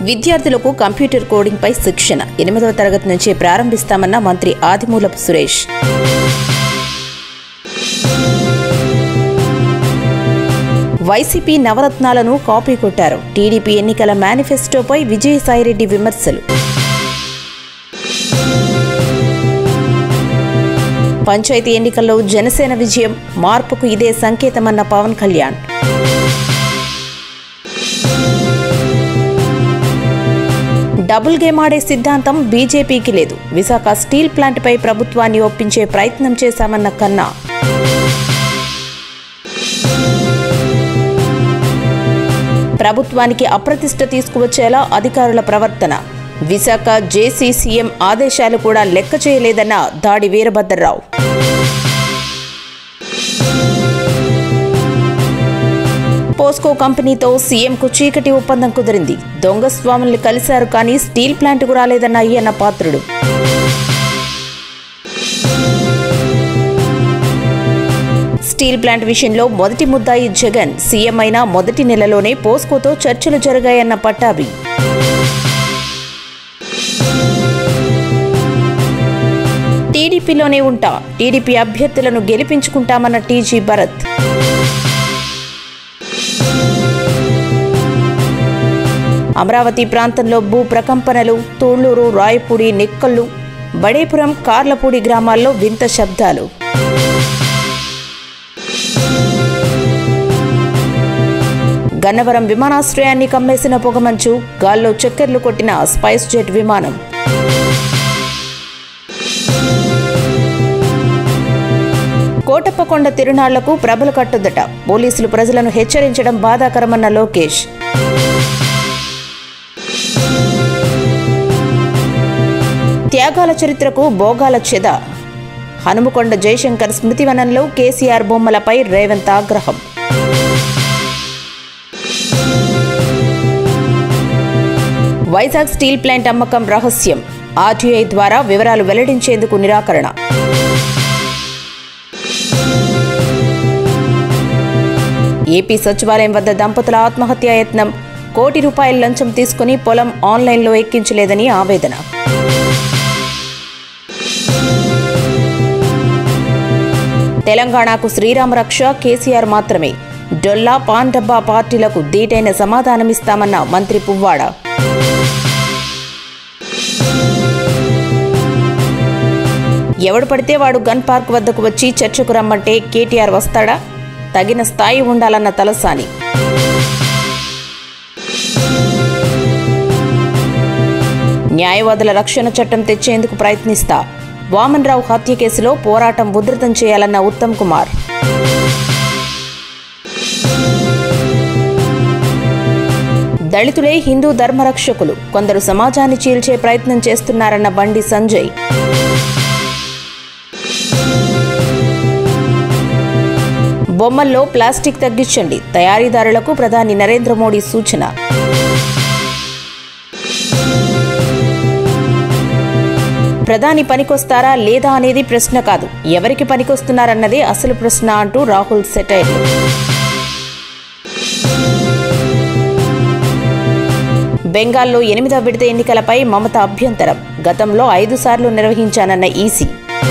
విద్యార్థులకు కంప్యూటర్ కోడింగ్పై శిక్షణ ఎనిమిదవ తరగతి నుంచే ప్రారంభిస్తామన్న మంత్రి ఆదిమూలపు సురేష్ వైసీపీ నవరత్నాలను కాపీ కొట్టారు టీడీపీ ఎన్నికల మేనిఫెస్టోపై విజయసాయిరెడ్డి విమర్శలు పంచాయతీ ఎన్నికల్లో జనసేన విజయం మార్పుకు ఇదే సంకేతమన్న పవన్ కళ్యాణ్ డబుల్ గేమ్ ఆడే సిద్ధాంతం బీజేపీకి లేదు విశాఖ స్టీల్ ప్లాంట్పై ప్రభుత్వాన్ని ఒప్పించే ప్రయత్నం చేశామన్న కన్నా ప్రభుత్వానికి అప్రతిష్ట తీసుకువచ్చేలా అధికారుల ప్రవర్తన విశాఖ జేసీ సీఎం ఆదేశాలు కూడా లెక్క చేయలేదన్న దాడి వీరభద్రరావు పోస్కో కంపెనీతో సీఎంకు చీకటి ఒప్పందం కుదిరింది దొంగ స్వాముల్ని కలిశారు కానీ స్టీల్ ప్లాంట్కు రాలేదన్న అయ్యన్న పాత్రుడు స్టీల్ ప్లాంట్ విషయంలో మొదటి ముద్దాయి జగన్ సీఎం అయిన మొదటి నెలలోనే పోస్కోతో చర్చలు జరిగాయన్న పట్టాభి టీడీపీలోనే ఉంటా టీడీపీ అభ్యర్థులను గెలిపించుకుంటామన్న టీజీ భరత్ అమరావతి ప్రాంతంలో భూ ప్రకంపనలు తూళ్లూరు రాయపూడి నిక్కల్లు బడేపురం కార్లపూడి గ్రామాల్లో వింత శబ్దాలు గన్నవరం విమానాశ్రయాన్ని కమ్మేసిన పొగమంచు గాల్లో చక్కర్లు కొట్టిన స్పైస్ జెట్ విమానం కోటప్పకొండ తిరునాళ్లకు ప్రభలు కట్టుదట పోలీసులు ప్రజలను హెచ్చరించడం బాధాకరమన్న లోకేష్ త్యాగాల చరిత్రకు భోగాల చెద హనుమకొండ జయశంకర్ స్మృతివనంలో కేసీఆర్ బొమ్మలపై రేవంత్ ఆగ్రహం వైజాగ్ స్టీల్ ప్లాంట్ అమ్మకం రహస్యం ఆర్టీఐ ద్వారా వివరాలు వెల్లడించేందుకు నిరాకరణ ఏపీ సచివాలయం వద్ద దంపతుల ఆత్మహత్యాయత్నం కోటి రూపాయల లంచం తీసుకుని పొలం ఆన్లైన్లో ఎక్కించలేదని ఆవేదన తెలంగాణకు శ్రీరామ రక్ష కేసీఆర్ మాత్రమే డొల్లా పాన్ డబ్బా పార్టీలకు దీటైన సమాధానమిస్తామన్న మంత్రి పువ్వాడ ఎవడు పడితే వాడు గన్ పార్క్ వద్దకు వచ్చి చర్చకు రమ్మంటే కేటీఆర్ వస్తాడా తగిన స్థాయి ఉండాలన్న తలసాని న్యాయవాదుల రక్షణ చట్టం తెచ్చేందుకు ప్రయత్నిస్తా వామన్ రావు హత్య కేసులో పోరాటం ఉధృతం చేయాలన్న ఉత్తమ్ కుమార్ దళితులే హిందూ ధర్మరక్షకులు కొందరు సమాజాన్ని చీల్చే ప్రయత్నం చేస్తున్నారన్న బండి సంజయ్ బొమ్మల్లో ప్లాస్టిక్ తగ్గించండి తయారీదారులకు ప్రధాని నరేంద్ర మోడీ సూచన ప్రధాని పనికొస్తారా లేదా అనేది ప్రశ్న కాదు ఎవరికి పనికొస్తున్నారన్నదే అసలు ప్రశ్న అంటూ రాహుల్ సెటైర్ బెంగాల్లో ఎనిమిదవ విడత ఎన్నికలపై మమత అభ్యంతరం గతంలో ఐదు సార్లు నిర్వహించానన్న ఈసీ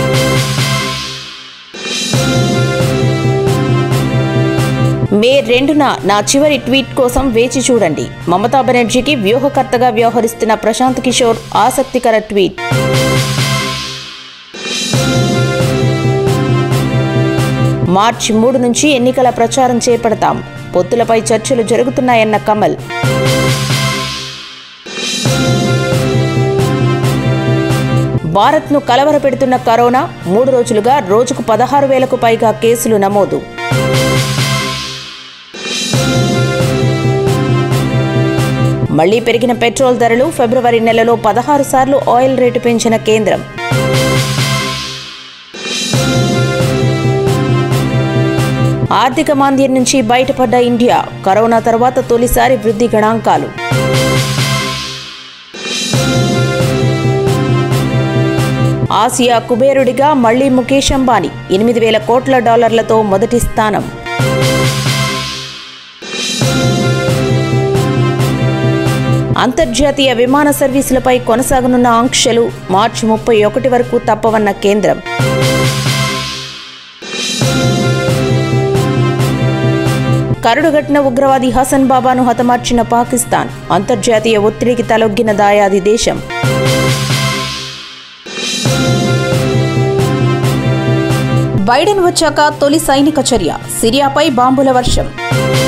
మే రెండున నా చివరి ట్వీట్ కోసం వేచి చూడండి మమతా బెనర్జీకి వ్యూహకర్తగా వ్యవహరిస్తున్న ప్రశాంత్ కిషోర్ ఆసక్తికర ట్వీట్ మార్చి మూడు నుంచి ఎన్నికల ప్రచారం చేపడతాం పొత్తులపై చర్చలు జరుగుతున్నాయన్న కమల్ భారత్ను కలవరపెడుతున్న కరోనా మూడు రోజులుగా రోజుకు పదహారు వేలకు పైగా కేసులు నమోదు మళ్లీ పెరిగిన పెట్రోల్ ధరలు ఫిబ్రవరి నెలలో పదహారు సార్లు ఆయిల్ రేటు పెంచిన కేంద్రం ఆర్థిక మాంద్యం నుంచి బయటపడ్డ ఇండియా కరోనా తర్వాత తొలిసారి వృద్ధి గణాంకాలు ఆసియా కుబేరుడిగా మళ్లీ ముఖేష్ అంబానీ ఎనిమిది వేల కోట్ల డాలర్లతో మొదటి స్థానం అంతర్జాతీయ విమాన సర్వీసులపై కొనసాగనున్న ఆంక్షలు మార్చి ముప్పై ఒకటి వరకు తప్పవన్న కేంద్రం కరుడుగట్టిన ఉగ్రవాది హసన్ బాబాను హతమార్చిన పాకిస్తాన్ అంతర్జాతీయ ఒత్తిడికి తలొగ్గిన దాయాది దేశం బైడెన్ వచ్చాక తొలి సైనిక చర్య సిరియాపై బాంబుల వర్షం